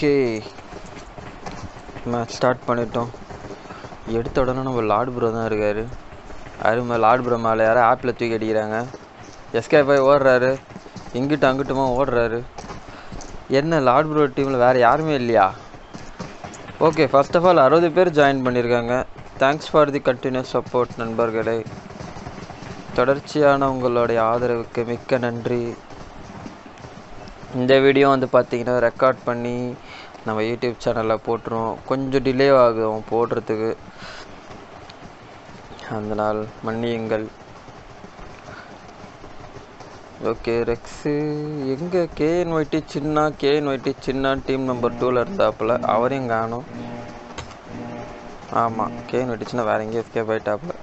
Okay match start பண்ணிட்டோம் எடுத்த உடனே நம்ம லார்டு ப்ரோ தான் இருக்கார் அருமை லார்டு ப்ரோ மேலே யாரோ ஆப்பில் தூக்கி அடிக்கிறாங்க எஸ்கே போய் ஓடுறாரு இங்கிட்டு அங்கிட்டுமா ஓடுறாரு என்ன லார்டு ப்ரோ டீமில் வேறு யாருமே இல்லையா ஓகே ஃபர்ஸ்ட் ஆஃப் ஆல் அறுபது பேர் ஜாயின் பண்ணியிருக்காங்க thanks for the continuous support நண்பர்களே தொடர்ச்சியான உங்களுடைய ஆதரவுக்கு மிக்க நன்றி இந்த வீடியோ வந்து பார்த்தீங்கன்னா ரெக்கார்ட் பண்ணி நம்ம யூடியூப் சேனலில் போட்டுருவோம் கொஞ்சம் டிலே ஆகும் போடுறதுக்கு அதனால் மன்னியுங்கள் ஓகே ரெக்ஸு எங்கே கேஎன் ஒய்டி சின்ன கேஎன் ஒய்டி சின்ன டீம் நம்பர் டூவில் இருந்தாப்புல அவரையும் காணும் ஆமாம் கேஎன் ஒய்டி சின்ன வேற எங்கேயும் எஸ்கேப் ஆகிட்டாப்புல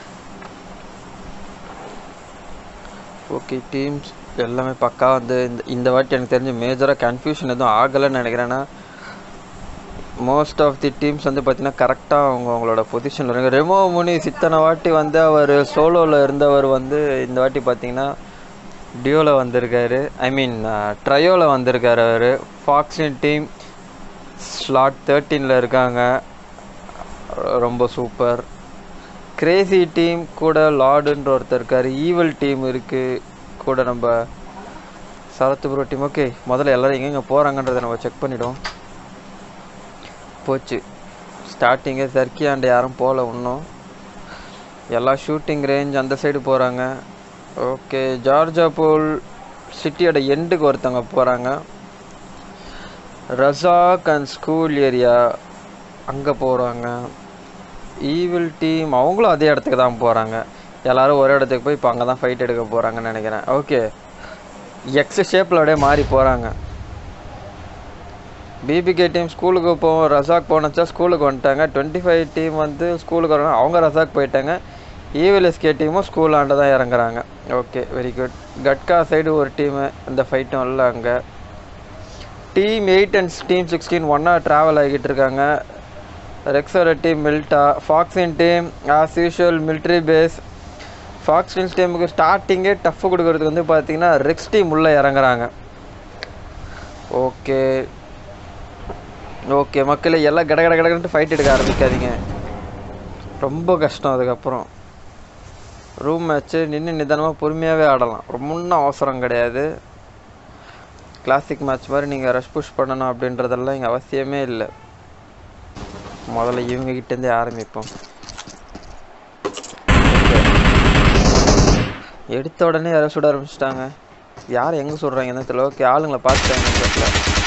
ஓகே டீம்ஸ் எல்லாமே பக்கா வந்து இந்த இந்த வாட்டி எனக்கு தெரிஞ்சு மேஜராக கன்ஃபியூஷன் எதுவும் ஆகலைன்னு நினைக்கிறேன்னா மோஸ்ட் ஆஃப் தி டீம்ஸ் வந்து பார்த்தீங்கன்னா கரெக்டாக அவங்க அவங்களோட பொசிஷனில் இருக்காங்க ரெமோ முனிஸ் இத்தனை வாட்டி வந்து அவர் சோலோவில் இருந்தவர் வந்து இந்த வாட்டி பார்த்தீங்கன்னா டியோவில் வந்திருக்காரு ஐ மீன் ட்ரையோவில் வந்திருக்காரு அவர் ஃபாக்ஸின் டீம் ஸ்லாட் தேர்ட்டீனில் இருக்காங்க ரொம்ப சூப்பர் கிரேசி டீம் கூட லார்டுன்ற ஒருத்தர் இருக்கார் ஈவல் டீம் இருக்குது கூட நம்ம சரத்து ப்ரோ டீம் ஓகே முதல்ல எல்லோரும் எங்கெங்கே போகிறாங்கன்றதை நம்ம செக் பண்ணிவிடுவோம் போச்சு ஸ்டார்டிங்கே சர்க்கி ஆண்டு யாரும் போகல இன்னும் எல்லா ஷூட்டிங் ரேஞ்ச் அந்த சைடு போகிறாங்க ஓகே ஜார்ஜா போல் சிட்டியோட எண்டுக்கு ஒருத்தவங்க போகிறாங்க ரசாக் அண்ட் ஸ்கூல் ஏரியா அங்கே போகிறாங்க ஈவில் டீம் அவங்களும் அதே இடத்துக்கு தான் போகிறாங்க எல்லாரும் ஒரே இடத்துக்கு போய் இப்போ அங்கே தான் ஃபைட் எடுக்க போகிறாங்கன்னு நினைக்கிறேன் ஓகே எக்ஸ் ஷேப்பில் அப்படியே மாறி போகிறாங்க பிபிகே டீம் ஸ்கூலுக்கு போவோம் ரசாக் போனச்சா ஸ்கூலுக்கு வந்துட்டாங்க டுவெண்ட்டி ஃபைவ் டீம் வந்து ஸ்கூலுக்கு வரணும் அவங்க ரசாக் போயிட்டாங்க ஈவிஎல்எஸ்கே டீமும் ஸ்கூல் ஆண்ட தான் இறங்குறாங்க okay very good Gatka side ஒரு டீமு இந்த ஃபைட்டும் இல்லை அங்கே team eight and team sixteen ஒன்றா ட்ராவல் ஆகிட்டு இருக்காங்க ரெக்ஸோட team Mylta Foxin team as usual military base Foxin டீமுக்கு ஸ்டார்டிங்கே டஃப் கொடுக்கறதுக்கு வந்து பார்த்தீங்கன்னா ரெக்ஸ் டீம் உள்ளே இறங்குறாங்க ஓகே ஓகே மக்களே எல்லாம் கட கட கடன்ட்டு ஃபைட் எடுக்க ஆரம்பிக்காதீங்க ரொம்ப கஷ்டம் அதுக்கப்புறம் ரூம் மேட்ச்சு நின்று நிதானமாக பொறுமையாகவே ஆடலாம் ரொம்ப ஒன்றும் அவசரம் கிடையாது கிளாசிக் மேட்ச் மாதிரி நீங்கள் ரஷ் புஷ் பண்ணணும் அப்படின்றதெல்லாம் இங்கே அவசியமே இல்லை முதல்ல இவங்க கிட்டேருந்தே ஆரம்பிப்போம் எடுத்த உடனே யாரோ சுட ஆரம்பிச்சிட்டாங்க யார் எங்கே சுடுறாங்க தெரியல ஓகே ஆளுங்களை பார்த்துட்டாங்க தெரியல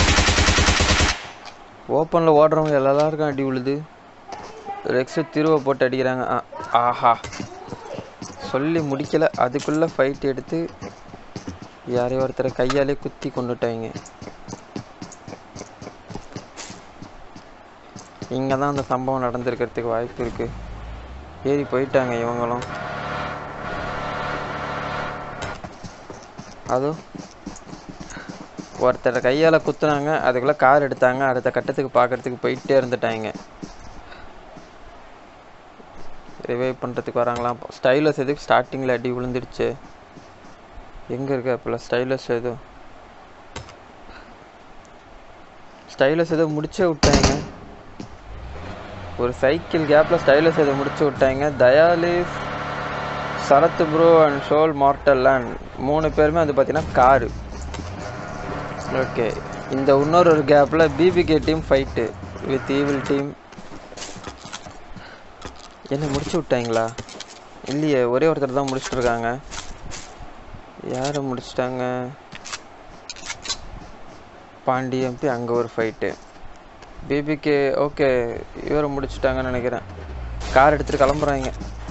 ஓப்பனில் ஓடுறவங்க எல்லாருக்கும் அடி விழுது ரெக்ஸு திருவை போட்டு அடிக்கிறாங்க ஆஹா சொல்லி முடிக்கலை அதுக்குள்ளே ஃபைட் எடுத்து யாரையோ ஒருத்தரை கையாலே குத்தி கொண்டுட்டாங்க இங்கே தான் அந்த சம்பவம் நடந்திருக்கிறதுக்கு வாய்ப்பு இருக்குது ஏறி போயிட்டாங்க இவங்களும் அதுவும் ஒருத்தர் கையால் குத்துனாங்க அதுக்குள்ளே கார் எடுத்தாங்க அடுத்த கட்டத்துக்கு பார்க்குறதுக்கு போயிட்டே இருந்துட்டாங்க ரிவைவ் பண்ணுறதுக்கு வராங்களாம் ஸ்டைலஸ் எதுக்கு ஸ்டார்டிங்கில் அடி விழுந்துடுச்சு எங்கே இருக்கு அப்போல்லாம் ஸ்டைலஸ் எதுவும் ஸ்டைலஸ் எதோ முடிச்சே விட்டாங்க ஒரு சைக்கிள் கேப்பில் ஸ்டைலஸ் எதை முடிச்சு விட்டாங்க தயாலிஸ் Sarath bro and Soul Mortal and மூணு பேருமே வந்து பார்த்தீங்கன்னா காரு ஓகே இந்த இன்னொரு ஒரு கேப்பில் PBK team fight with evil team என்ன முடிச்சு விட்டாங்களா இல்லையே ஒரே ஒருத்தர் தான் முடிச்சிட்ருக்காங்க யாரை முடிச்சிட்டாங்க பாண்டி எம்பி அங்கே ஒரு ஃபைட்டு பிபிகே ஓகே இவரை முடிச்சிட்டாங்கன்னு நினைக்கிறேன் கார் எடுத்துகிட்டு கிளம்புறாங்க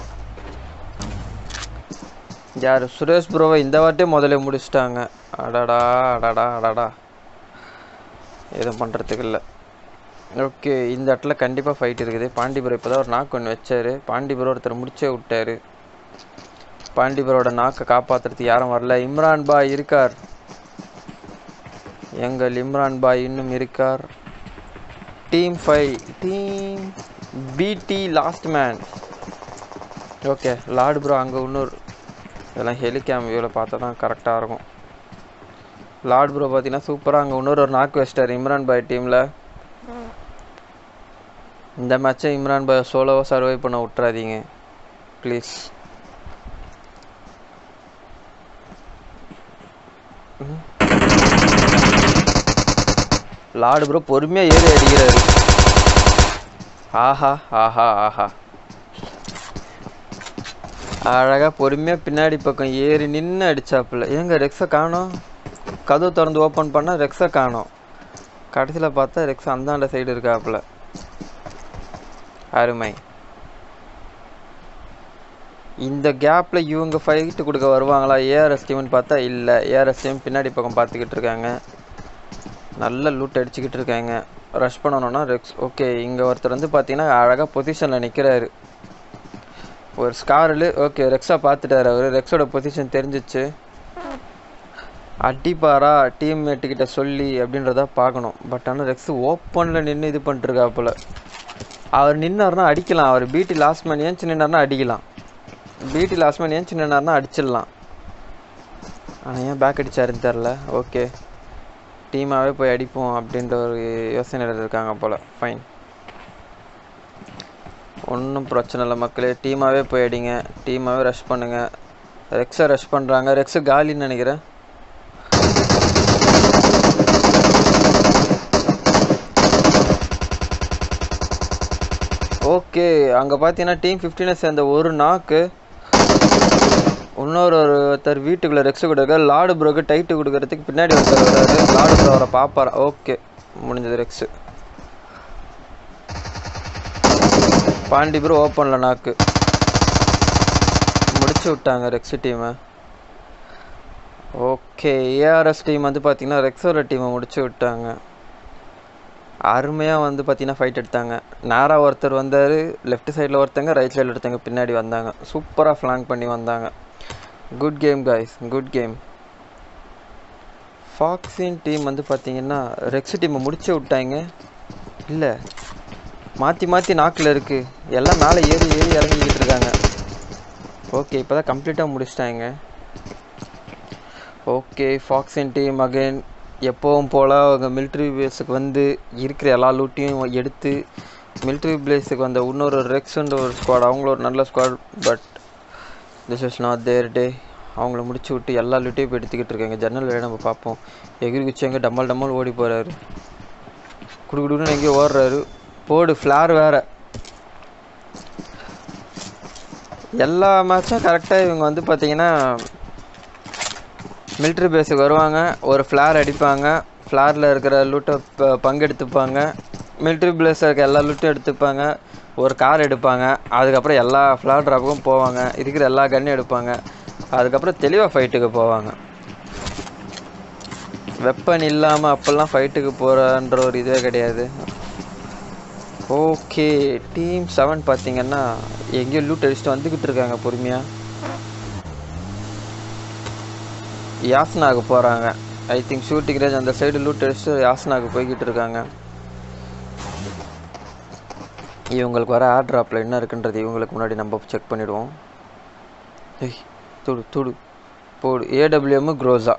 யார் சுரேஷ் ப்ரோவை இந்த வாட்டியே முதல்ல முடிச்சிட்டாங்க அடடா அடடா அடடா எதுவும் பண்ணுறதுக்கு இல்லை ஓகே இந்த இடத்துல கண்டிப்பாக ஃபைட் இருக்குது பாண்டிபுரம் இப்போ தான் ஒரு நாக்கு ஒன்று வச்சார் பாண்டிபுரம் ஒருத்தர் முடிச்சே விட்டார் பாண்டிபுரோட நாக்கை காப்பாற்றுறதுக்கு யாரும் வரல இம்ரான் பாய் இருக்கார் எங்கள் இம்ரான் பாய் இன்னும் இருக்கார் team five team PD last man okay Lord bro அங்கே இன்னொரு இதெல்லாம் ஹெலிகேம் வியூவில் பார்த்தா தான் கரெக்டாக இருக்கும் லார்ட் ப்ரோ பார்த்தீங்கன்னா சூப்பராக அங்கே இன்னொரு ஒரு நாக்கு வச்சிட்டார் இம்ரான் பாய் டீமில் இந்த மேட்சை இம்ரான் பாய் சோலோவாக சர்வை பண்ண விட்றாதீங்க ப்ளீஸ் லார்டு ப்ரோ பொறுமையாக ஏறி அடிக்கிறாரு ஆஹா ஆஹா ஆஹா அழகாக பொறுமையாக பின்னாடி பக்கம் ஏறி நின்று அடிச்சாப்புல ஏங்க ரெக்ஸை காணோம் கதவு திறந்து ஓப்பன் பண்ணால் ரெக்ஸை காணோம் கடைசியில் பார்த்தா ரெக்ஸ் அந்தாண்ட சைடு இருக்காப்புல அருமை இந்த கேப்பில் இவங்க ஃபைட்டு கொடுக்க வருவாங்களா ஏஆர்எஸ் டீம்னு பார்த்தா இல்லை ஏஆர்எஸ் டீம் பின்னாடி பக்கம் பார்த்துக்கிட்டு இருக்காங்க நல்ல லூட் அடிச்சுக்கிட்டு இருக்காங்க ரஷ் பண்ணணும்னா ரெக்ஸ் ஓகே இங்கே ஒருத்தர் வந்து பார்த்தீங்கன்னா அழகாக பொசிஷனில் நிற்கிறாரு ஒரு ஸ்காரில் ஓகே ரெக்ஸா பார்த்துட்டாரு அவர் ரெக்ஸோட பொசிஷன் தெரிஞ்சிச்சு அடிப்பாரா டீம்மேட்டு கிட்ட சொல்லி அப்படின்றத பார்க்கணும் பட் ஆனால் ரெக்ஸ் ஓப்பனில் நின்று இது பண்ணிட்டுருக்காப்புல அவர் நின்னார்னா அடிக்கலாம் அவர் பிடி லாஸ்ட் மேன் ஏன் நின்னார்னா அடிக்கலாம் பிடி லாஸ்ட் மேன் ஏன் நின்னார்னா அடிச்சிடலாம் ஆனால் ஏன் பேக் அடிச்சாருன்னு தெரில ஓகே டீமாகவே போய் அடிப்போம் அப்படின்ற ஒரு யோசனையில் இருக்காங்க போல் ஃபைன் ஒன்றும் பிரச்சனை இல்லை மக்களே டீமாகவே போய் அடிங்க டீமாகவே ரஷ் பண்ணுங்கள் ரெக்ஸை ரஷ் பண்ணுறாங்க ரெக்ஸு காலின்னு நினைக்கிறேன் ஓகே அங்கே பார்த்தீங்கன்னா டீம் ஃபிஃப்டீனை சேர்ந்த ஒரு நாக்கு இன்னொரு ஒருத்தர் வீட்டுக்குள்ளே ரெக்ஸ் கொடுக்க லாடு ப்ரோக்கு டைட்டு கொடுக்கறதுக்கு பின்னாடி ஒருத்தர் வர்றாரு லாடு ப்ரோ அவரை பார்ப்பார் ஓகே முடிஞ்சது ரெக்ஸு பாண்டி ப்ரோ ஓப்பனில் நாக்கு முடிச்சு விட்டாங்க ரெக்ஸ் டீமை ஓகே ஏஆர்எஸ் டீம் வந்து பார்த்தீங்கன்னா ரெக்ஸோட டீமை முடிச்சு விட்டாங்க அருமையாக வந்து பார்த்தீங்கன்னா ஃபைட் எடுத்தாங்க நேராக ஒருத்தர் வந்தார் லெஃப்ட் சைடில் ஒருத்தங்க ரைட் சைடில் ஒருத்தங்க பின்னாடி வந்தாங்க சூப்பராக ஃப்ளாங் பண்ணி வந்தாங்க good game guys good game Foxin team வந்து பார்த்தீங்கன்னா ரெக்ஸ் டீமை முடிச்சு விட்டாங்க இல்லை மாற்றி மாற்றி நாக்கில் இருக்குது எல்லாம் மேலே ஏறி ஏறி இறங்கிக்கிட்டு இருக்காங்க ஓகே இப்போ தான் கம்ப்ளீட்டாக முடிச்சிட்டாங்க ஓகே ஃபாக்ஸின் டீம் அகைன் எப்போவும் போல் அவங்க மிலிட்ரி பேஸுக்கு வந்து இருக்கிற எல்லா லூட்டையும் எடுத்து மிலிட்ரி பேஸுக்கு வந்த இன்னொரு ரெக்ஸ்ன்ற ஒரு ஸ்குவாட் அவங்கள ஒரு நல்ல squad but this is not their day அவங்கள முடிச்சு விட்டு எல்லா லூட்டையும் இப்போ எடுத்துக்கிட்டு இருக்காங்க ஜன்னல் வேலை நம்ம பார்ப்போம் எகிரி குச்சி எங்கே டம்மல் டம்மல் ஓடி போகிறாரு குடுக்குடுன்னு எங்கேயோ ஓடுறாரு போடு ஃப்ளார் வேற எல்லா மேட்சும் கரெக்டாக இவங்க வந்து பார்த்தீங்கன்னா மிலிட்ரி பேஸுக்கு வருவாங்க ஒரு ஃப்ளார் அடிப்பாங்க ஃப்ளாரில் இருக்கிற லூட்டை ப பங்கெடுத்துப்பாங்க மிலிட்ரி பேஸில் இருக்க எல்லா லூட்டும் எடுத்துப்பாங்க ஒரு கார் எடுப்பாங்க அதுக்கப்புறம் எல்லா ஃப்ளார் ட்ராப்புக்கும் போவாங்க இருக்கிற எல்லா கன்னையும் எடுப்பாங்க அதுக்கப்புறம் தெளிவாக ஃபைட்டுக்கு போவாங்க வெப்பன் இல்லாமல் அப்போல்லாம் ஃபைட்டுக்கு போகிறன்ற ஒரு இதுவே கிடையாது ஓகே டீம் செவன் பார்த்தீங்கன்னா எங்கேயோ லூட் அடிச்சுட்டு வந்துக்கிட்டு இருக்காங்க பொறுமையாக யாஸ்னாக்கு போகிறாங்க ஐ திங்க் ஷூட்டிங் ரேஞ்ச் அந்த சைடு லூட் அடிச்சுட்டு யாஸ்னாக்கு போய்கிட்டு இருக்காங்க இவங்களுக்கு வர ஏர் ட்ராப்பில் என்ன இருக்குன்றது இவங்களுக்கு முன்னாடி நம்ம செக் பண்ணிவிடுவோம் ஏய் துடு துடு போடு AWM Groza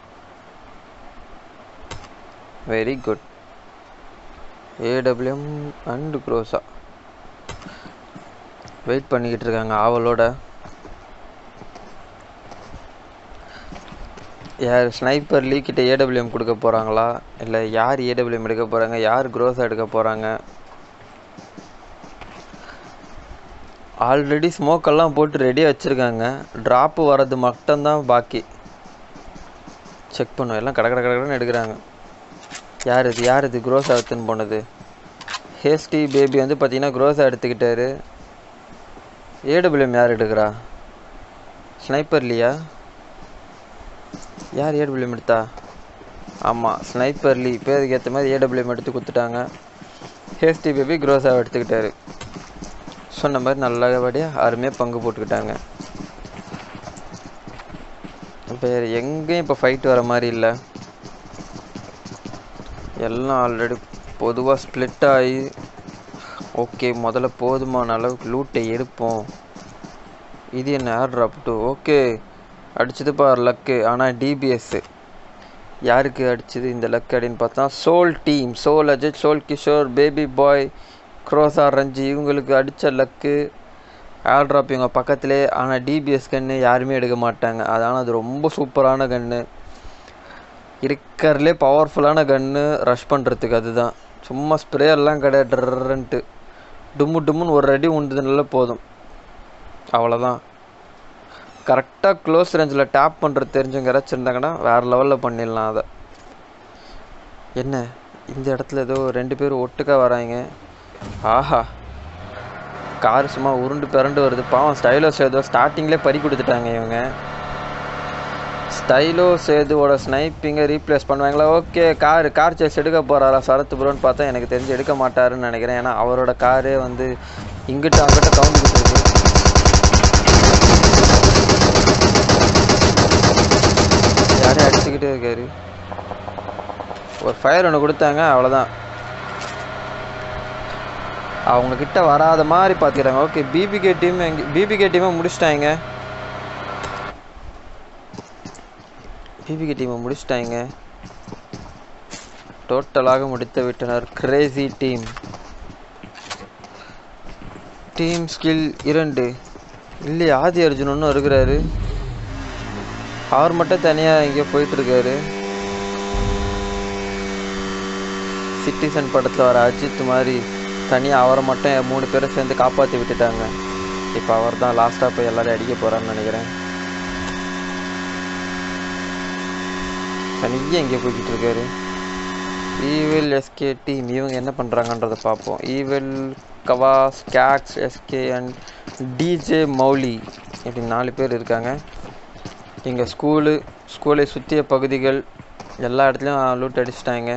very good AWM and Groza wait பண்ணிக்கிட்டு இருக்காங்க ஆவலோட யார் ஸ்னைப்பர் லீக்கிட்ட ஏடபிள்யூஎம் கொடுக்க போகிறாங்களா இல்லை யார் ஏடபிள்யூஎம் எடுக்க போகிறாங்க யார் க்ரோஸா எடுக்க போகிறாங்க ஆல்ரெடி ஸ்மோக்கெல்லாம் போட்டு ரெடியாக வச்சுருக்காங்க ட்ராப்பு வர்றது மட்டும்தான் பாக்கி செக் பண்ணுவோம் எல்லாம் கடை கடை கடைன்னு எடுக்கிறாங்க யார் இது யார் இது க்ரோஸா எடுத்துன்னு போனது ஹேஸ்டி பேபி வந்து பார்த்தீங்கன்னா க்ரோஸா எடுத்துக்கிட்டாரு ஏடபிள்யூஎம் யார் எடுக்கிறா ஸ்னைப்பர் இல்லையா யார் ஏடபிள்யூஎம் எடுத்தா ஆமாம் ஸ்னைப்பர் லீ பேருக்கு ஏற்ற மாதிரி ஏடபிள்யூஎம் எடுத்து கொடுத்துட்டாங்க ஹேஸ்டி பேபி க்ரோஸாவை எடுத்துக்கிட்டாரு சொன்ன மாதிரி நல்லபடியாக அருமையாக பங்கு போட்டுக்கிட்டாங்க வேறு எங்கேயும் இப்போ ஃபைட் வர மாதிரி இல்லை எல்லாம் ஆல்ரெடி பொதுவாக ஸ்ப்ளிட் ஆகி ஓகே முதல்ல போதுமான அளவுக்கு லூட்டை எடுப்போம் இது என்ன ஏர் ட்ராப் டூ ஓகே அடிச்சது பார் லக்கு ஆனால் டிபிஎஸ்ஸு யாருக்கு அடிச்சது இந்த லக் அப்படின்னு பார்த்தா Soul team Soul Ajith Soul Kishore baby boy Groza ரஞ்சி இவங்களுக்கு அடித்த லக்கு ஏர் ட்ராப் இவங்க பக்கத்திலே ஆனால் டிபிஎஸ் கன்று யாருமே எடுக்க மாட்டாங்க அதனால் அது ரொம்ப சூப்பரான கன்று இருக்கிறதுலே பவர்ஃபுல்லான கன்று ரஷ் பண்ணுறதுக்கு அதுதான் சும்மா ஸ்ப்ரேயர்லாம் கிடையாது ட்ரன்ட்டு டும்மு டும்முன்னு ஒரு அடி உண்டுதுனால போதும் அவ்வளோதான் கரெக்டாக க்ளோஸ் ரேஞ்சில் டேப் பண்ணுறது தெரிஞ்சவங்க யாராச்சும் இருந்தாங்கன்னா வேறு லெவலில் பண்ணிடலாம் அதை என்ன இந்த இடத்துல ஏதோ ரெண்டு பேரும் ஒட்டுக்கா வராங்க ஆஹா கார் சும்மா உருண்டு பிறண்டு வருது பாவம் ஸ்டைலோ சேதோ ஸ்டார்டிங்லேயே பறி கொடுத்துட்டாங்க இவங்க ஸ்டைலோ சேதுவோட ஸ்னைப்பிங்கை ரீப்ளேஸ் பண்ணுவாங்களா ஓகே கார் கார் சேஸ் எடுக்க போகிறாரா சரத் ப்ரோன்னு பார்த்தா எனக்கு தெரிஞ்சு எடுக்க மாட்டாருன்னு நினைக்கிறேன் ஏன்னா அவரோட காரே வந்து இங்கிட்ட அங்கிட்ட கவுந்துக்கிட்டு இருக்கு யாரையும் அடிச்சுக்கிட்டே இருக்காரு ஒரு ஃபயர் ஒன்று கொடுத்தாங்க அவ்வளோதான் அவங்க கிட்ட வராத மாதிரி பார்த்துக்கிறாங்க ஓகே பிபிகே டீம் எங்க பிபிகே டீமை முடிச்சிட்டாங்க பிபிகே டீமை முடிச்சிட்டாங்க டோட்டலாக முடித்து விட்டனர் கிரேசி டீம் டீம் ஸ்கில் இரண்டு இல்லையா ஆதி அர்ஜுன் ஒன்றும் இருக்கிறாரு அவர் மட்டும் தனியாக எங்கேயோ போயிட்டுருக்காரு சிட்டிசன் படத்தில் வர அஜித் மாதிரி தனியாக அவரை மட்டும் மூணு பேரை சேர்ந்து காப்பாற்றி விட்டுட்டாங்க இப்போ அவர் தான் லாஸ்ட்டாக போய் எல்லாரையும் அடிக்க போகிறான்னு நினைக்கிறேன் தனியாக எங்கே போய்கிட்டு இருக்காரு ஈவில் எஸ்கே டீம் இவங்க என்ன பண்ணுறாங்கன்றதை பார்ப்போம் ஈவில் கவாஸ் cakes SK and DJ Mouli இப்படி நாலு பேர் இருக்காங்க இங்கே ஸ்கூலு ஸ்கூலை சுற்றிய பகுதிகள் எல்லா இடத்துலையும் லூட் அடிச்சிட்டாங்க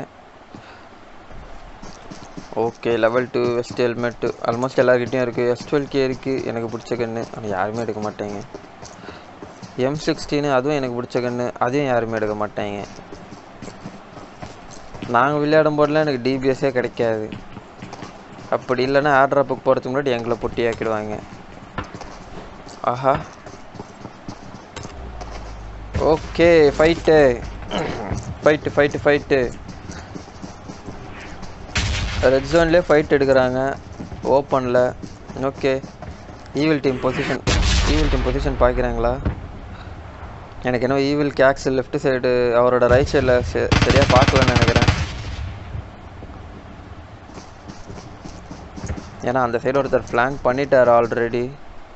okay level two vest helmet almost எல்லாருக்கிட்டையும் இருக்குது எஸ் டுவெல் கே இருக்குது எனக்கு பிடிச்ச கன்று ஆனால் யாருமே எடுக்க மாட்டாங்க எம் சிக்ஸ்டீனு அதுவும் எனக்கு பிடிச்ச கன்று அதையும் யாருமே எடுக்க மாட்டாங்க நாங்கள் விளையாடும் போதெல்லாம் எனக்கு டிபிஎஸ்ஸே கிடைக்காது அப்படி இல்லைன்னா ஆட்ராப்புக்கு போகிறதுக்கு முன்னாடி எங்களை பொட்டி ஆக்கிடுவாங்க ஆஹா okay fight fight fight fight red ஜோன்லேயே ஃபைட் எடுக்கிறாங்க ஓப்பனில் okay evil team position evil team position பார்க்குறாங்களா எனக்கு என்ன ஈவில் கேக்ஸ் லெஃப்ட் சைடு அவரோட ரைட் சைடில் சரியாக பார்க்கலன்னு நினைக்கிறேன் ஏன்னா அந்த சைடு ஒருத்தர் ஃப்ளாங்க் பண்ணிட்டார் ஆல்ரெடி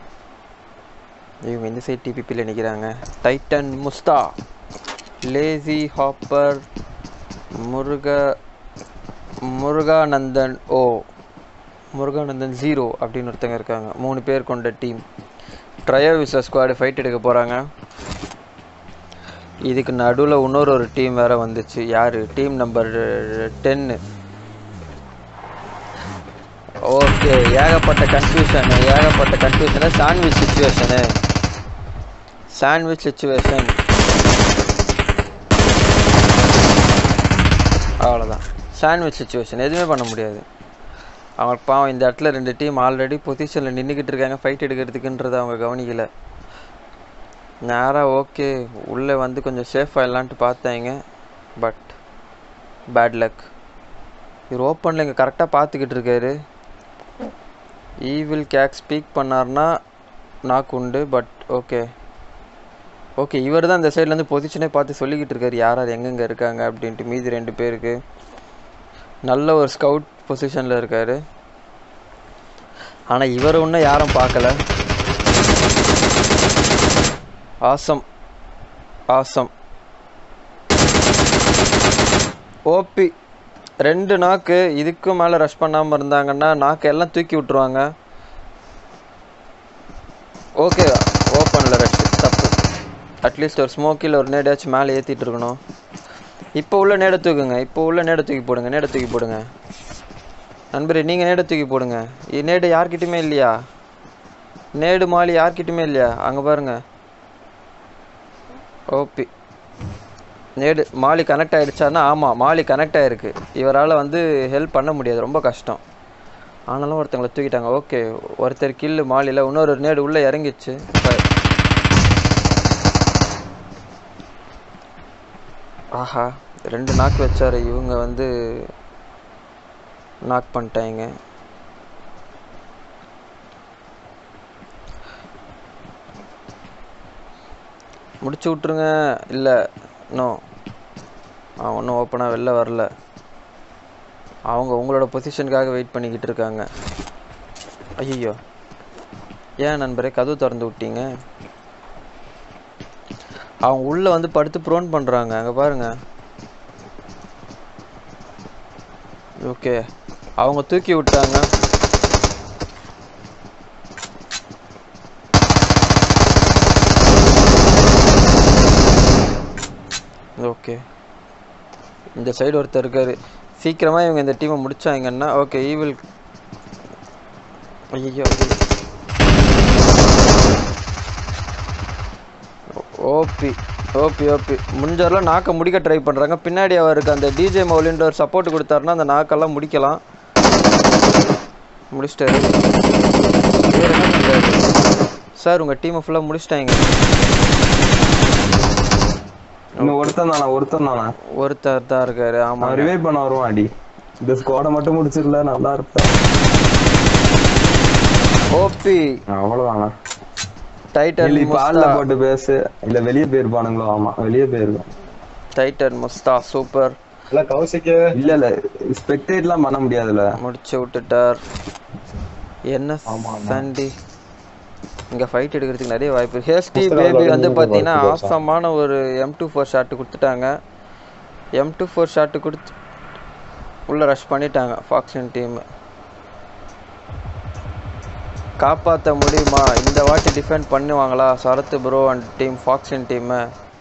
இவங்க இந்த சைடு டிபிபியில் நிற்கிறாங்க டைட்டன் முஸ்தா லேசி ஹாப்பர் முருக முருகானந்தன் ஓ முருகானந்தன் ஜீரோ அப்படின்னு ஒருத்தங்க இருக்காங்க மூணு பேர் கொண்ட team trio visa squad fight எடுக்க போகிறாங்க இதுக்கு நடுவில் இன்னொரு ஒரு டீம் வேறு வந்துச்சு யார் டீம் நம்பர் டென்னு ஓகே ஏகப்பட்ட கன்ஃபியூஷனு ஏகப்பட்ட confusion sandwich situation sandwich situation அவ்வளோதான் சாண்ட்விச் சுச்சுவேஷன் எதுவுமே பண்ண முடியாது அவங்களுக்கு பாவம் இந்த இடத்துல ரெண்டு டீம் ஆல்ரெடி பொசிஷனில் நின்றுக்கிட்டு இருக்காங்க ஃபைட் எடுக்கிறதுக்குன்றதை அவங்க கவனிக்கல நேராக ஓகே உள்ளே வந்து கொஞ்சம் சேஃப் ஆகிடலான்ட்டு பார்த்தாங்க பட் பேட் லக் இவர் ஓப்பனில் இங்கே கரெக்டாக பார்த்துக்கிட்டு இருக்காரு ஈவில் கேக் ஸ்பீக் பண்ணார்னா நாக்கு உண்டு பட் ஓகே ஓகே இவர் தான் இந்த சைட்லேருந்து பொசிஷனே பார்த்து சொல்லிக்கிட்டு இருக்காரு யார் யார் எங்கெங்கே இருக்காங்க அப்படின்ட்டு மீதி ரெண்டு பேருக்கு நல்ல ஒரு ஸ்கவுட் பொசிஷனில் இருக்கார் ஆனால் இவர் ஒன்றும் யாரும் பார்க்கல ஆசம் ஆசம் ஓபி ரெண்டு நாக்கு இதுக்கும் மேலே ரஷ் பண்ணாமல் இருந்தாங்கன்னா நாக்கு எல்லாம் தூக்கி விட்டுருவாங்க ஓகே ஓப்பனில் ரஷ் தப்பு அட்லீஸ்ட் ஒரு ஸ்மோக்கில் ஒரு நேடாச்சும் மேலே ஏற்றிட்டு இருக்கணும் இப்போ உள்ள நேடை தூக்குங்க இப்போ உள்ள நேடை தூக்கி போடுங்க நேடை தூக்கி போடுங்க நண்பரே நீங்கள் நேடை தூக்கி போடுங்க இ- நேடு யார்கிட்டயுமே இல்லையா நேடு மாலி யார்கிட்டயுமே இல்லையா அங்கே பாருங்க ஓபி நேடு மாலி கனெக்ட் ஆகிடுச்சான்னா ஆமாம் மாலி கனெக்ட் ஆகிருக்கு இவரால் வந்து ஹெல்ப் பண்ண முடியாது ரொம்ப கஷ்டம் ஆனாலும் ஒருத்தங்களை தூக்கிட்டாங்க ஓகே ஒருத்தர் கில்லு மாலியில் இன்னொரு நேடு உள்ளே இறங்கிச்சு இப்ப- ஆஹா ரெண்டு நாக் வச்சாரு இவங்க வந்து நாக் பண்ணிட்டாங்க முடிச்சு விட்ருங்க இல்லை இன்னும் ஆ ஒன்றும் ஓப்பனாக வெளில வரல அவங்க உங்களோட பொசிஷனுக்காக வெயிட் பண்ணிக்கிட்டு இருக்காங்க ஐயோ ஏன் நண்பரே கதவு திறந்து விட்டீங்க அவங்க உள்ள வந்து படுத்து ப்ரோன் பண்றாங்க அங்க பாருங்க ஓகே அவங்க தூக்கி விட்டாங்க ஓகே இந்த சைடு ஒருத்தர் இருக்காரு சீக்கிரமா இவங்க இந்த டீமை முடிச்சாங்கன்னா ஓகே ஈவில் ஐயோ ஓபி ஓபி ஓபி முடிஞ்சவரெல்லாம் நாக்கை முடிக்க ட்ரை பண்ணுறாங்க பின்னாடி அவருக்கு அந்த டிஜே மௌலின்ற ஒரு சப்போர்ட் கொடுத்தாருன்னா அந்த நாக்கெல்லாம் முடிக்கலாம் முடிச்சிட்டாரு இவர் என்ன பண்றாரு? சார் உங்கள் டீமை ஃபுல்லாக முடிச்சிட்டாங்க இன்னும் ஒருத்தன் தானா ஒருத்தன் தானா ஒருத்தர் தான் இருக்காரு நான் ஆமாம் ரிவைவ் பண்ண வருவான் அடி இந்த ஸ்குவாட மட்டும் முடிச்சிடல நல்லா இருப்பேன் ஓபி அவ்வளவுதானா டைட்டன் இல்ல இப்ப ஆள்ல முஸ்தா போட்டு பேசு இல்ல வெளியே போயிருப்பானுங்களோ ஆமா வெளியே போயிருக்கோம் டைட்டன் முஸ்தா சூப்பர் இல்ல கௌசிக்கு இல்ல இல்ல ஸ்பெக்டேட்லாம் பண்ண முடியாதுல்ல முடிச்சு விட்டுட்டார் என்ன ஆமா, ஆமா. சண்டி இங்க ஃபைட் எடுக்கிறதுக்கு நிறைய வாய்ப்பு ஹேஸ்டி புஸ்தகம் பேபி விளையாட வந்து நிறைய பார்த்தீங்கன்னா வாய்ப்பு இருக்கா? ஆசமான ஒரு எம் டூ ஃபோர் ஷாட்டு கொடுத்துட்டாங்க எம் டூ ஃபோர் ஷாட்டு கொடுத்து உள்ள ரஷ் பண்ணிட்டாங்க ஃபாக்ஸன் டீம் காப்பாற்ற முடியுமா இந்த வாட்டி டிஃபெண்ட் பண்ணுவாங்களா Sarath bro and team Foxin டீமை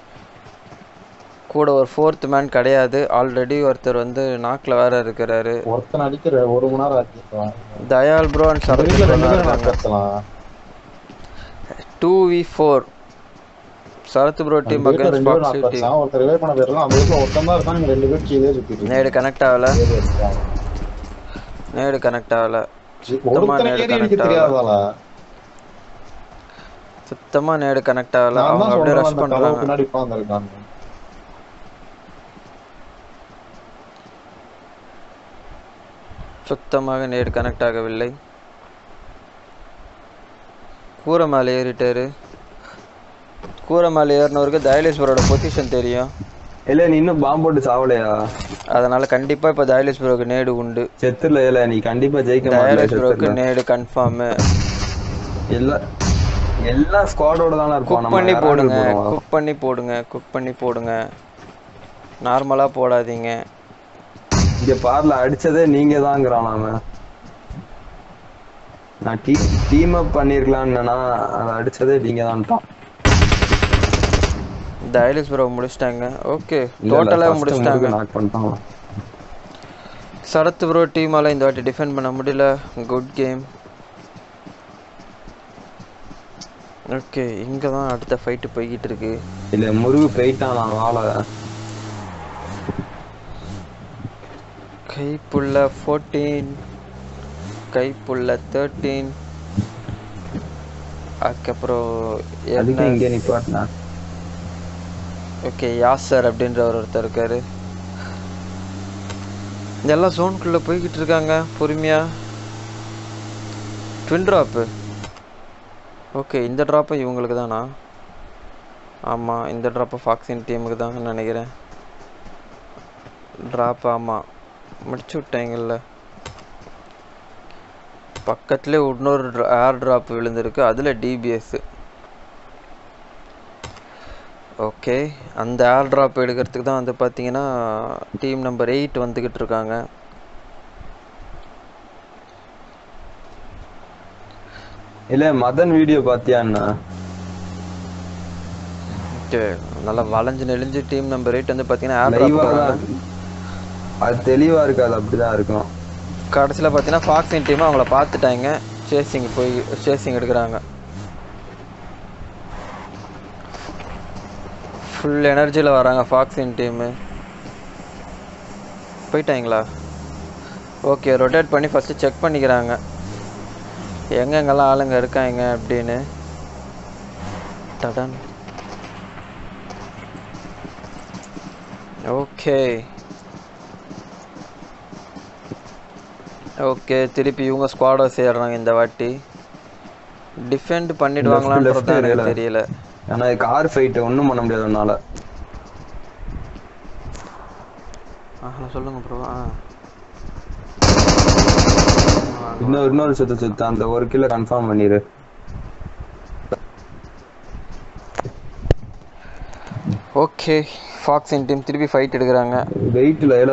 கூட ஒரு ஃபோர்த் மேன் கிடையாது ஆல்ரெடி ஒருத்தர் வந்து நாக்கில் வேற இருக்கிறாரு ஒருத்தன் அடிக்கிற ஒரு மணி நேரம் ஆக்கிருக்கான் தயால் ப்ரோ அண்ட் இந்த சரத் வீட்டுல ப்ரோ ரெண்டு பேரும் இருக்காங்க நடத்தலாம் two v four Sarath bro அந்த டீம் வீட்டுல அகேன்ஸ்ட் ரெண்டு பேரும் பாக்ஸி டீம் நடத்தான் ஒருத்தர் ரிவே பண்ண போயிடலாம் அந்த வீட்டுல ஒருத்தன் தான் இருக்கான் இங்க ரெண்டு பேர் கீழே சுத்திட்டு நேடு கனெக்ட் ஆகல இருக்காங்க நேடு கனெக்ட் ஆகல சுத்தமா ஒருத்தனை நேடு ஏறி அடிக்க கனெக்ட் ஆகல தெரியாதாளா சுத்தமா நேடு கனெக்ட் ஆகல நான் அவங்க தான் அப்படியே சொல்றேன் ரஷ் அந்த கதவு பண்றாங்க பின்னாடி உட்கார்ந்துருக்காங்க சுத்தமாக நேடு கனெக்ட் ஆகவில்லை கூரை மேலே ஏறிட்டாரு கூரை மேலே ஏறினவருக்கு தயலேஸ்வரோட பொசிஷன் தெரியும் இல்ல நீ இன்னும் பாம்பு போட்டு சாவலையா அதனால கண்டிப்பா இப்ப தயலேஸ்வரோக்கு நேடு உண்டு செத்துல இல்ல நீ கண்டிப்பா ஜெயிக்க மாட்டல தயலேஸ்வரோக்கு செத்துல நேடு கன்ஃபார்ம் எல்லா எல்லா ஸ்குவாடோட தானே இருப்போம் குக் நம்ம பண்ணி யாராவது போடுங்க போடுவோம். குக் பண்ணி போடுங்க குக் பண்ணி போடுங்க நார்மலா போடாதீங்க இங்க பார்ல அடிச்சதே நீங்க தாங்கிறான் அவன் நான் டீ டீம் அப் பண்ணிருக்கலாம்னா அதை அடிச்சதே நீங்க தான்ட்டான் டயலிஸ் ப்ரோ முடிச்சிட்டாங்க ஓகே டோட்டலாக முடிச்சிட்டாங்க நாக் பண்ணிட்டான் சரத் ப்ரோ டீமால இந்த வாட்டி டிஃபெண்ட் பண்ண முடியல குட் கேம் ஓகே இங்கே தான் அடுத்த ஃபைட்டு போய்கிட்டு இருக்கு இல்ல முருகு போயிட்டான் நான் வாழ கைப்புள்ள ஃபோர்டீன் கைப்புள்ள தேர்ட்டீன் அதுக்கப்புறம் அதுக்கு என்ன இங்க நிப்பாட்டினா ஓகே யாசர் அப்படின்ற ஒரு ஒருத்தர் இருக்காரு இதெல்லாம் ஜோனுக்குள்ள போய்கிட்டு இருக்காங்க பொறுமையா ட்வின் ட்ராப்பு ஓகே இந்த ட்ராப்பும் இவங்களுக்கு தானா ஆமாம் இந்த ட்ராப்பு ஃபாக்ஸின் டீமுக்கு தான் நினைக்கிறேன் ட்ராப் ஆமாம் முடிச்சு விட்டாங்கல்ல பக்கத்துலேயே இன்னொரு ஏர் ட்ராப் விழுந்திருக்கு அதில் டிபிஎஸ் ஓகே அந்த ஏர் ட்ராப் எடுக்கிறதுக்கு தான் வந்து பார்த்தீங்கன்னா டீம் நம்பர் எயிட் வந்துக்கிட்டு இருக்காங்க இல்ல மதன் வீடியோ பாத்தியான்னா ஓகே நல்லா வளைஞ்சு நெளிஞ்சு டீம் நம்பர் எயிட் வந்து பார்த்தீங்கன்னா ஏர் லைவா ட்ராப் தான் அது தெளிவா இருக்காது அப்படிதான் இருக்கும் கடைசியில் பார்த்தீங்கன்னா ஃபாக்ஸின் டீம் அவங்கள பார்த்துட்டாங்க சேசிங் போய் சேசிங் எடுக்கிறாங்க ஃபுல் எனர்ஜியில் வராங்க ஃபாக்ஸின் டீமு போயிட்டாங்களா ஓகே ரொட்டேட் பண்ணி ஃபஸ்ட்டு செக் பண்ணிக்கிறாங்க எங்கெங்கெல்லாம் ஆளுங்க இருக்காங்க அப்படின்னு டடன் ஓகே ஓகே திருப்பி இவங்க ஸ்குவாடை சேர்றாங்க இந்த வாட்டி டிஃபெண்ட் பண்ணிடுவாங்களான்றது தான் எனக்கு தெரியல. தெரியல ஏன்னா கார் ஃபைட் ஒன்றும் பண்ண முடியாது உன்னால ஆ சொல்லுங்க ப்ரோ ஆ இன்னொரு இன்னொரு சுத்து சுத்து அந்த ஒரு கிலோ கன்ஃபார்ம் பண்ணிரு ஓகே ஃபாக்ஸின் டீம் திருப்பி ஃபைட் எடுக்கிறாங்க வெயிட்ல ஏல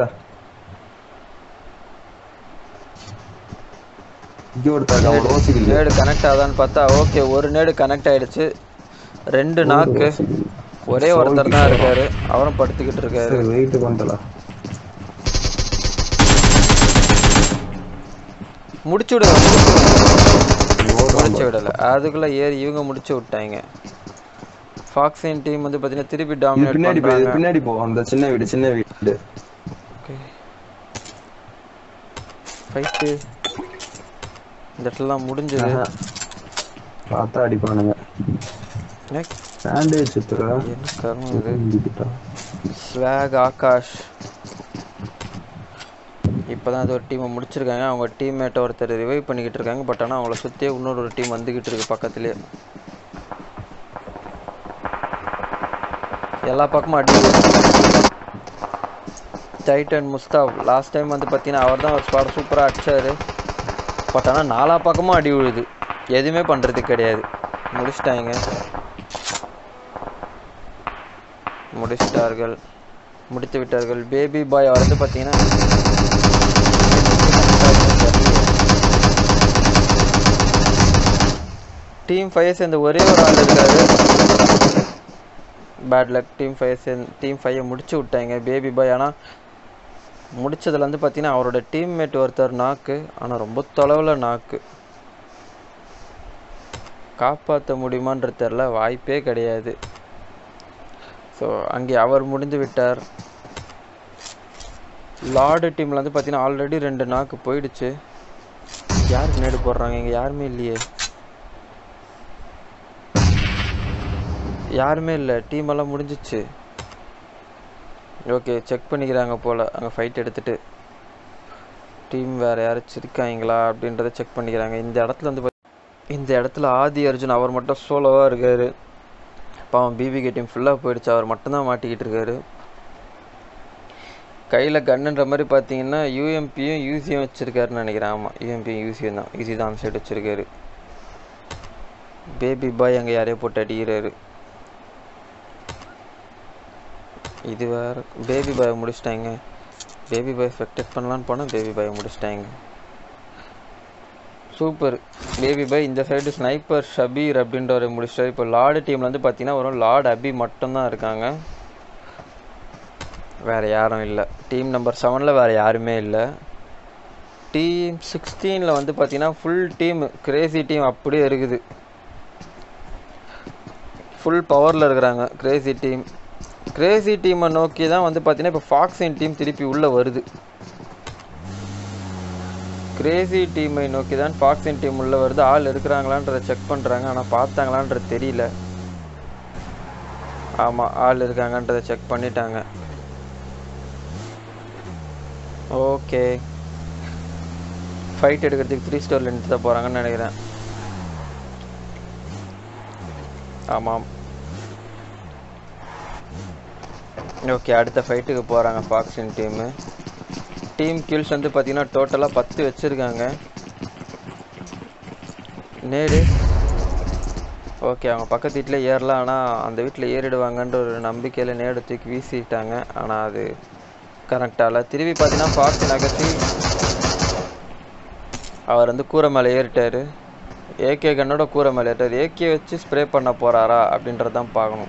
இங்க ஒருத்தர் அவன் ரோசிக்கல நேடு கனெக்ட் ஆகுதான்னு பார்த்தா ஓகே ஒரு நேடு கனெக்ட் ஆயிடுச்சு ரெண்டு நாக்கு ஒரே ஒருத்தர் தான் இருக்காரு அவரும் படுத்துக்கிட்டு இருக்காரு சரி வெயிட் பண்ணல முடிச்சு விடுங்க முடிச்சு விடல அதுக்குள்ள ஏறி இவங்க முடிச்சு விட்டாங்க ஃபாக்ஸின் டீம் வந்து பார்த்தீங்கன்னா திருப்பி இது டாமினேட் பின்னாடி போ இது பண்றாங்க பின்னாடி போ அந்த சின்ன வீடு சின்ன வீடு ஓகே ஃபைட்டு இந்த இடத்துலலாம் முடிஞ்சது ஆஹா. பார்த்தா அடிப்பானுங்க நெக்ஸ்ட் சாண்டேஜ் சுத்துற என்ன கர்மம் இது இங்கிட்டா. ஸ்வாக் ஆகாஷ் இப்போதான் அது ஒரு டீமை முடிச்சிருக்காங்க அவங்க டீம்மேட்டை ஒருத்தர் ரிவைவ் பண்ணிக்கிட்டு இருக்காங்க பட் ஆனால் அவங்கள சுற்றியே இன்னொரு ஒரு டீம் வந்துக்கிட்டு இருக்கு பக்கத்துலேயே எல்லா பக்கமும் அடி டைட்டன் முஸ்தாப் லாஸ்ட் டைம் வந்து பார்த்தீங்கன்னா அவர் தான் ஒரு ஸ்பாட் சூப்பராக அடிச்சாரு பட் ஆனால் நாலா பக்கமும் அடி விழுது எதுவுமே பண்ணுறது கிடையாது முடிச்சிட்டாங்க முடிச்சிட்டார்கள் முடித்து விட்டார்கள் பேபி பாய் அவர் வந்து பார்த்தீங்கன்னா டீம் ஃபைவ் சேர்ந்த ஒரே ஒரு ஆள் இருக்காரு பேட் லக் டீம் ஃபைவ் சேர்ந்து டீம் ஃபைவை முடிச்சு விட்டாங்க பேபி பாய் ஆனால் முடிச்சதுல வந்து பார்த்தீங்கன்னா அவரோட டீம்மேட் ஒருத்தர் நாக்கு ஆனால் ரொம்ப தொலைவில் நாக்கு காப்பாற்ற முடியுமான்றது தெரில வாய்ப்பே கிடையாது ஸோ அங்கே அவர் முடிந்து விட்டார் லார்டு டீமில் வந்து பார்த்தீங்கன்னா ஆல்ரெடி ரெண்டு நாக்கு போயிடுச்சு யார் நேடு போடுறாங்க இங்கே யாருமே இல்லையே யாருமே இல்லை டீம் எல்லாம் முடிஞ்சிச்சு ஓகே செக் பண்ணிக்கிறாங்க போல் அங்கே ஃபைட் எடுத்துட்டு டீம் வேறு யாராச்சும் இருக்காங்களா அப்படின்றத செக் பண்ணிக்கிறாங்க இந்த இடத்துல வந்து பாத்தி- இந்த இடத்துல ஆதி அர்ஜுன் அவர் மட்டும் சோலோவாக இருக்காரு பாவம் பிபிகே டீம் ஃபுல்லாக போயிடுச்சு அவர் மட்டும்தான் மாட்டிக்கிட்டு இருக்காரு கையில் கன்னுன்ற மாதிரி பார்த்தீங்கன்னா யூஎம்பியும் யூசியும் வச்சுருக்காருன்னு நினைக்கிறேன் ஆமாம் யூஎம்பியும் யூசியும் தான் யூசி தான் சைடு வச்சுருக்காரு பேபி பாய் அங்கே யாரையோ போட்டு அடிக்கிறாரு இது வேற பேபி பாய் முடிச்சிட்டாங்க பேபி பாய் ஃபெக்டட் பண்ணலான்னு போனால் பேபி பாய் முடிச்சிட்டாங்க சூப்பர் பேபி பாய் இந்த சைடு ஸ்னைப்பர் ஷபீர் அப்படின்றவரை முடிச்சிட்டாரு இப்போ லார்டு டீமில் வந்து பார்த்தீங்கன்னா வரும் லார்டு அபி மட்டும்தான் இருக்காங்க வேறு யாரும் இல்லை டீம் நம்பர் செவனில் வேறு யாருமே இல்லை டீம் சிக்ஸ்டீனில் வந்து பார்த்தீங்கன்னா ஃபுல் டீம் கிரேசி டீம் அப்படியே இருக்குது ஃபுல் பவரில் இருக்கிறாங்க கிரேசி டீம் கிரேசி டீமை நோக்கி தான் வந்து பார்த்தீங்கன்னா இப்போ ஃபாக்ஸின் டீம் திருப்பி உள்ளே வருது கிரேசி டீமை நோக்கி தான் ஃபாக்ஸின் டீம் உள்ளே வருது ஆள் இருக்கிறாங்களான்றதை செக் பண்ணுறாங்க ஆனால் பார்த்தாங்களான்றது தெரியல ஆமாம் ஆள் இருக்காங்கன்றதை செக் பண்ணிட்டாங்க ஓகே ஃபைட் எடுக்கிறதுக்கு த்ரீ ஸ்டோரில் நிறுத்த போகிறாங்கன்னு நினைக்கிறேன் ஆமாம் ஓகே அடுத்த ஃபைட்டுக்கு போகிறாங்க ஃபாக்ஸின் டீமு டீம் கில்ஸ் வந்து பார்த்தீங்கன்னா டோட்டலாக பத்து வச்சுருக்காங்க நேடு ஓகே அவங்க பக்கத்து வீட்டில் ஏறலாம் ஆனால் அந்த வீட்டில் ஏறிடுவாங்கன்ற ஒரு நம்பிக்கையில் நேடு தூக்கி வீசிட்டாங்க ஆனால் அது கரெக்டால திரும்பி பார்த்தீங்கன்னா ஃபாக்ஸின் நகர்த்தி அவர் வந்து கூரை மேலே ஏறிட்டாரு ஏகே கண்ணோட கூரை மேலே ஏறிட்டார் ஏகே வச்சு ஸ்ப்ரே பண்ண போகிறாரா அப்படின்றது தான் பார்க்கணும்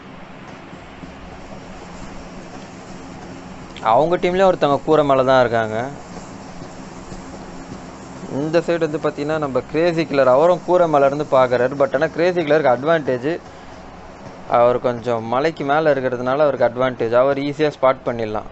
அவங்க டீம்லேயும் ஒருத்தவங்க கூரை மேலே தான் இருக்காங்க இந்த சைடு வந்து பார்த்தீங்கன்னா நம்ம கிரேசி கிளர் அவரும் கூரை மேலே இருந்து பார்க்குறாரு பட் ஆனால் கிரேசி கிளருக்கு அட்வான்டேஜ் அவர் கொஞ்சம் மலைக்கு மேலே இருக்கிறதுனால அவருக்கு அட்வான்டேஜ் அவர் ஈஸியாக ஸ்பாட் பண்ணிடலாம்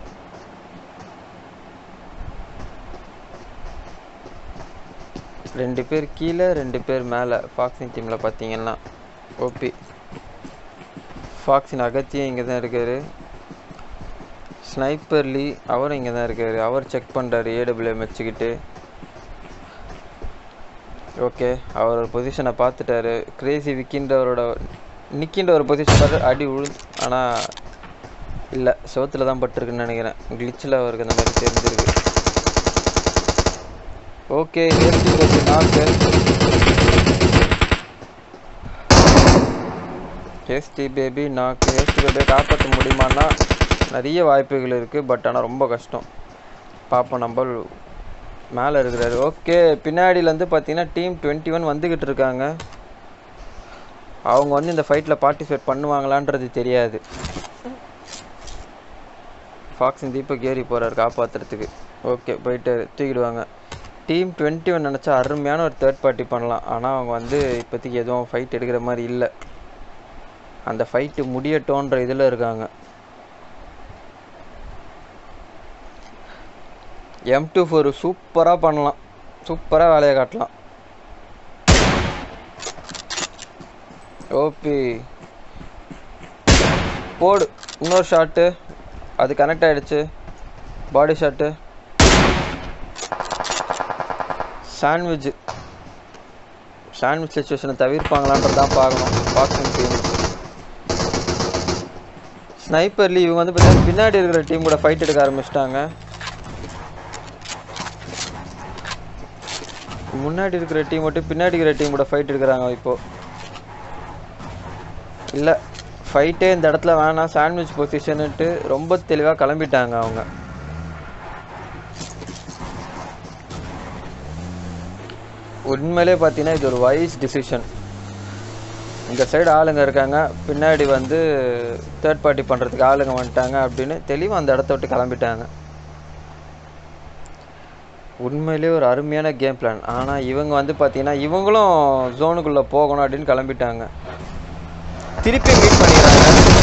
ரெண்டு பேர் கீழே ரெண்டு பேர் மேலே ஃபாக்ஸின் டீமில் பார்த்தீங்கன்னா ஓபி ஃபாக்ஸின் அகத்தியம் இங்கே தான் இருக்காரு ஸ்னைப்பர் லீ அவர் இங்கே தான் இருக்காரு அவர் செக் பண்ணுறாரு ஏடபிள்யூஎம் வச்சுக்கிட்டு ஓகே அவர் ஒரு பொசிஷனை பார்த்துட்டாரு கிரேசி விக்கின்றவரோட நிக்கின்ற ஒரு பொசிஷன் பார்த்து அடி விழு ஆனால் இல்லை செவத்தில் தான் பட்டிருக்குன்னு நினைக்கிறேன் கிளிச்சில் அவருக்கு அந்த மாதிரி தெரிஞ்சிருக்கு okay Hasty baby knock Hasty baby knock Hasty பேபியை காப்பாற்ற முடியுமான்னா நிறைய வாய்ப்புகள் இருக்குது பட் ஆனால் ரொம்ப கஷ்டம் பார்ப்போம் நம்ம மேலே இருக்கிறாரு ஓகே பின்னாடியிலேருந்து பார்த்தீங்கன்னா டீம் டுவெண்ட்டி ஒன் வந்துக்கிட்டு இருக்காங்க அவங்க வந்து இந்த ஃபைட்டில் பார்ட்டிசிபேட் பண்ணுவாங்களான்றது தெரியாது ஃபாக்ஸின் தீபக் ஏறி போகிறார் காப்பாற்றுறதுக்கு ஓகே போயிட்டு தூக்கிடுவாங்க டீம் டுவெண்ட்டி ஒன் நினச்சா அருமையான ஒரு தேர்ட் பார்ட்டி பண்ணலாம் ஆனால் அவங்க வந்து இப்போதைக்கு எதுவும் ஃபைட் எடுக்கிற மாதிரி இல்லை அந்த ஃபைட்டு முடியட்டோன்ற இதில் இருக்காங்க எம் டூ ஃபோர் சூப்பராக பண்ணலாம் சூப்பராக வேலையை காட்டலாம் ஓபி போடு இன்னொரு ஷாட்டு அது கனெக்ட் ஆயிடுச்சு பாடி ஷாட்டு சாண்ட்விச் சாண்ட்விச் சுச்சுவேஷனை தவிர்ப்பாங்களான்றது தான் பார்க்கணும் பாக்ஸிங் டீம் ஸ்னைப்பர்லி இவங்க வந்து பார்த்தீங்கன்னா பின்னாடி இருக்கிற டீம் கூட ஃபைட் எடுக்க ஆரம்பிச்சிட்டாங்க முன்னாடி இருக்கிற டீம் மட்டும் பின்னாடி இருக்கிற டீம் கூட ஃபைட் எடுக்கிறாங்க இப்போ இல்லை ஃபைட்டே இந்த இடத்துல வேணாம் சாண்ட்விச் பொசிஷனுட்டு ரொம்ப தெளிவாக கிளம்பிட்டாங்க அவங்க உண்மையிலே பார்த்தீங்கன்னா இது ஒரு வைஸ் டிசிஷன் இந்த சைடு ஆளுங்க இருக்காங்க பின்னாடி வந்து தேர்ட் பார்ட்டி பண்ணுறதுக்கு ஆளுங்க வந்துட்டாங்க அப்படின்னு தெளிவாக அந்த இடத்த விட்டு கிளம்பிட்டாங்க உண்மையிலேயே ஒரு அருமையான கேம் பிளான் ஆனால் இவங்க வந்து பார்த்தீங்கன்னா இவங்களும் ஜோனுக்குள்ளே போகணும் அப்படின்னு கிளம்பிட்டாங்க திருப்பி மீட் பண்ணிடுறாங்க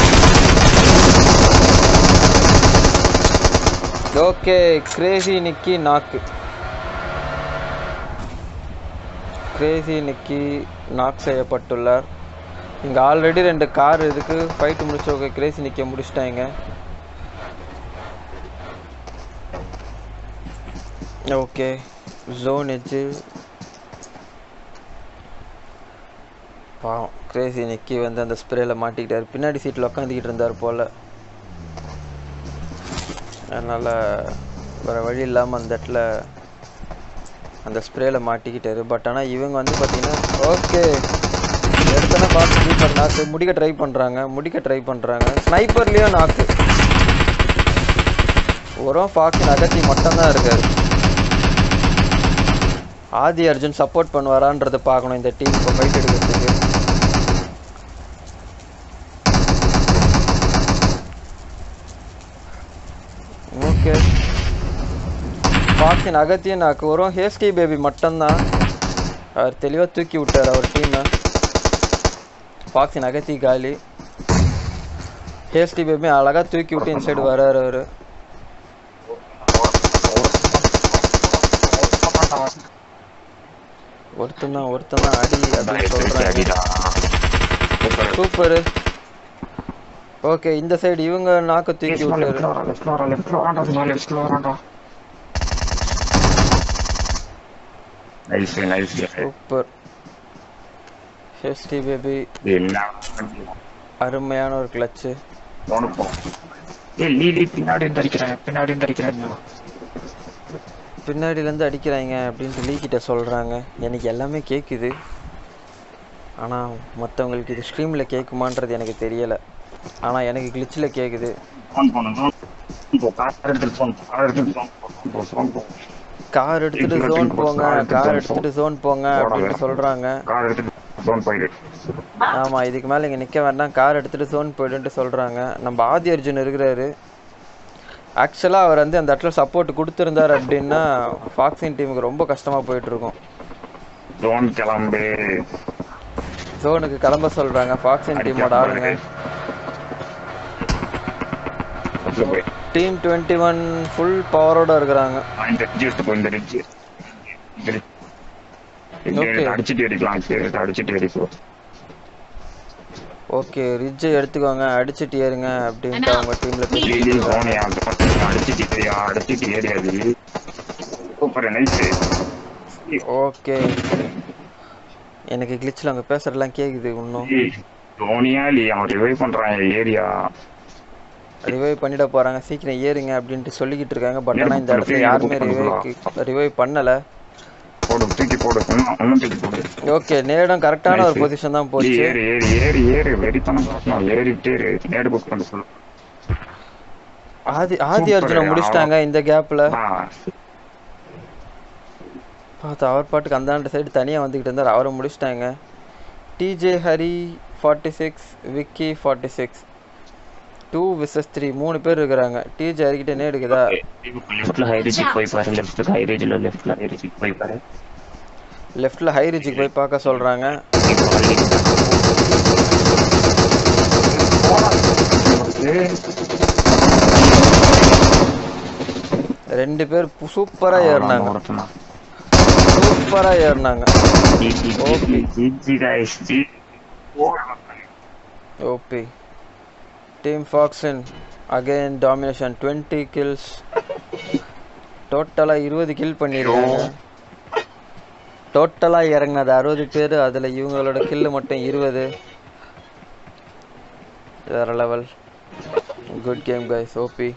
ஓகே கிரேசி நிக்கி நாக்கு கிரேசி நிக்கி நாக் செய்யப்பட்டுள்ளார் இங்கே ஆல்ரெடி ரெண்டு கார் இதுக்கு ஃபைட் முடிச்சவங்க கிரேசி நிக்க முடிச்சிட்டாங்க ஓகே ஜோன் எஜ்ஜு பாவம் கிரேசி நிக்கி வந்து அந்த ஸ்ப்ரேல மாட்டிக்கிட்டார் பின்னாடி சீட்டில் உட்காந்துக்கிட்டு இருந்தார் போல் அதனால் வேறு வழி இல்லாமல் அந்த இடத்துல அந்த ஸ்ப்ரேல மாட்டிக்கிட்டாரு பட் ஆனால் இவங்க வந்து பார்த்தீங்கன்னா ஓகே எடுத்தோன்னே பார்த்து ஸ்லீப்பர் நாக்கு முடிக்க ட்ரை பண்ணுறாங்க முடிக்க ட்ரை பண்ணுறாங்க ஸ்னைப்பர்லேயும் நாக்கு ஒரும் ஃபாக்ஸ் அகத்தி மட்டும்தான் இருக்காரு ஆதி அர்ஜுன் சப்போர்ட் பண்ணுவாரான்றதை பார்க்கணும் இந்த டீம் இப்போ ஃபைட் எடுக்கிறதுக்கு ஓகே ஃபாக்ஸின் அகத்தியன் நாக்கு வரும் ஹேஸ்டி பேபி மட்டும்தான் அவர் தெளிவாக தூக்கி விட்டார் அவர் டீமை ஃபாக்ஸின் அகத்தி காலி ஹேஸ்டி பேபி அழகாக தூக்கி விட்டு இந்த சைடு வர்றாரு அவர் ஒருத்தன் தான் ஒருத்தன் தான் அடி அப்படின்னு சொல்கிறாங்க சூப்பரு ஓகே இந்த சைடு இவங்க நாக்க தூக்கி விட்டாரு nice nice super Hasty baby என்ன அருமையான ஒரு கிளச்சு தோணுப்போம் ஏய் லீலி பின்னாடி இருந்து அடிக்கிறேன் பின்னாடி இருந்து அடிக்கிறேன் பின்னாடியிலேருந்து அடிக்கிறாங்க அப்படின்ட்டு லீ கிட்ட சொல்கிறாங்க எனக்கு எல்லாமே கேட்குது ஆனால் மற்றவங்களுக்கு இது ஸ்ட்ரீமில் கேட்குமான்றது எனக்கு தெரியலை ஆனால் எனக்கு கிளிச்சில் கேட்குது ஃபோன் போன ஃபோன் கார் எடுத்துட்டு ஃபோன் கார் எடுத்துட்டு ஃபோன் ஃபோன் போ கார் எடுத்துட்டு ஜோன் போங்க கார் எடுத்துட்டு ஜோன் போங்க அப்படின்னு சொல்கிறாங்க கார் எடுத்துட்டு ஃபோன் போயிடு ஆமாம் இதுக்கு மேலே இங்கே நிற்க வேண்டாம் கார் எடுத்துகிட்டு ஜோன் போயிடுன்ட்டு சொல்கிறாங்க நம்ம ஆதி அர்ஜுன் இருக்கிறாரு ஆக்சுவலாக அவர் வந்து அந்த இடத்துல சப்போர்ட் கொடுத்துருந்தார் அப்படின்னா ஃபாக்ஸின் டீமுக்கு ரொம்ப கஷ்டமாக போயிட்டுருக்கும் ஜோன் கிளம்பு ஜோனுக்கு கிளம்ப சொல்கிறாங்க ஃபாக்ஸின் டீமோட ஆளுங்க உள்ள போய் டீம் டுவெண்ட்டி ஒன் ஃபுல் பவரோட இருக்கிறாங்க நான் இந்த ரிட்ஜ் எடுத்து போ இந்த ரிட்ஜ் இந்த ridge. இந்த Okay. அடிச்சிட்டு அடிக்கலாம் சரி அடிச்சிட்டு அடிப்போம் ஓகே ரிட்ஜை எடுத்துக்கோங்க அடிச்சுட்டு ஏறுங்க அப்படின்ட்டு அவங்க டீமில் இது பேசிட்டு தோனியா அந்த பக்கம் அடிச்சுட்டு ஏரியா அடிச்சுட்டு ஏரியாது சூப்பர் நைஸ் ஓகே எனக்கு கிளிச்சில் அவங்க பேசுறதெல்லாம் கேட்குது இன்னும் தோனியா இல்லையா அவன் ரிவைவ் பண்றான் ஏரியா ரிவைவ் பண்ணிட போகிறாங்க சீக்கிரம் ஏறுங்க அப்படின்ட்டு சொல்லிக்கிட்டு இருக்காங்க பட் ஆனால் இந்த இடத்துல யாருமே ரிவைவ் ரிவைவ் பண்ணலை போடு தூக்கி போடு இன்னும் இன்னும் தூக்கி போடு ஓகே நேடம் கரெக்டான ஒரு Nice. பொசிஷன் தான் ஏய், போச்சு ஏறு ஏறு ஏறு ஏறு வெறித்தனம் பார்க்கணும் ஏறிட்டே இரு நேடு புக் பண்ண சொல்லு ஆதி ஆதி Super, அர்ஜுனை அவன். முடிச்சிட்டாங்க இந்த கேப்ல ஆ, பார்த்து அவர் பாட்டுக்கு அந்தாண்ட சைடு தனியாக வந்துக்கிட்டு இருந்தார் அவரை முடிச்சிட்டாங்க DJ Hari forty six Vicky forty six two versus three மூணு பேர் இருக்கிறாங்க டிஜே ஹரிக்கிட்ட என்ன எடுக்குதா லெஃப்ட்ல ஹை ரிஜிக் போய் பாரு லெஃப்ட்ல ஹை ரிஜில லெஃப்ட்ல ஹை ரிஜிக் போய் பாரு லெஃப்டில் ஹை ரிஜுக்கு போய் பார்க்க சொல்கிறாங்க ரெண்டு பேர் சூப்பராக ஏறினாங்க சூப்பராக ஏறினாங்க OP team Foxin again domination twenty kills டோட்டலாக இருபது கில் பண்ணியிருக்காங்க டோட்டலாக இறங்கினது அறுபது பேர் அதில் இவங்களோட கில்லு மட்டும் இருபது வேற level good game guys OP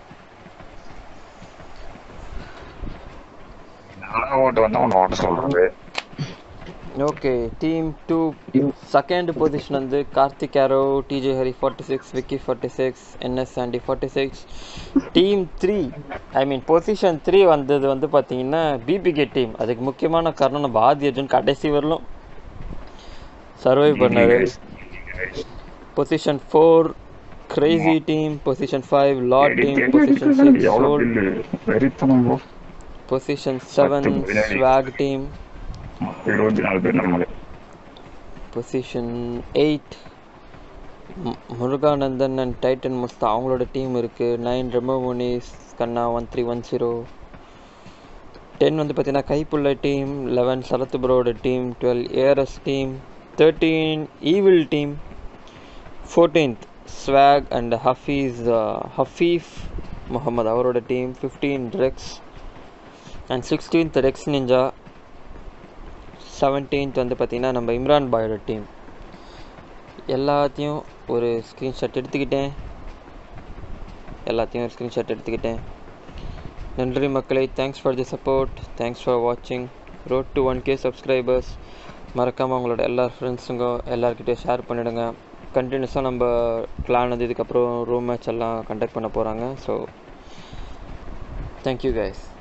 நல்லா ஓட்டு வந்தா உன்னை ஓட்ட சொல்றது okay team two second position வந்து Karthik Arrow DJ Hari forty six Vicky forty six NS Sandy forty six team three I mean position three வந்தது வந்து பார்த்தீங்கன்னா பிபிகே டீம் அதுக்கு முக்கியமான காரணம் நம்ம ஆதி அர்ஜுன் கடைசி வரலும் சர்வை பண்ணாரு position four Crazy team position five lot team position six Soul வெறித்தனம் bro. Position seven swag team இருபத்தி நாலு பேர் நம்மளே position eight Muruganandan and Titan முஸ்தா அவங்களோட டீம் இருக்குது நைன் ரெமோனிஸ் கண்ணா one three one zero ten வந்து பார்த்தீங்கன்னா கைப்புள்ள டீம் லெவன் சரத்துபரோட team twelve ARS team thirteen evil team fourteenth swag and Hafeez Hafeef Mohammed அவரோட team fifteen Rex and sixteenth Rex ninja seventeenth வந்து பார்த்திங்கன்னா நம்ம இம்ரான் பாயோட டீம் எல்லாத்தையும் ஒரு ஸ்க்ரீன்ஷாட் எடுத்துக்கிட்டேன் எல்லாத்தையும் ஒரு ஸ்க்ரீன்ஷாட் எடுத்துக்கிட்டேன் நன்றி மக்களை thanks for the support thanks for வாட்சிங் road to one K subscribers மறக்காமல் உங்களோட எல்லா ஃப்ரெண்ட்ஸுங்க எல்லாருக்கிட்டையும் ஷேர் பண்ணிவிடுங்க கண்டினியூஸாக நம்ம பிளான் வந்து இதுக்கப்புறம் ரூம் மேட்ச் எல்லாம் கண்டக்ட் பண்ண போகிறாங்க ஸோ தேங்க்யூ கைஸ்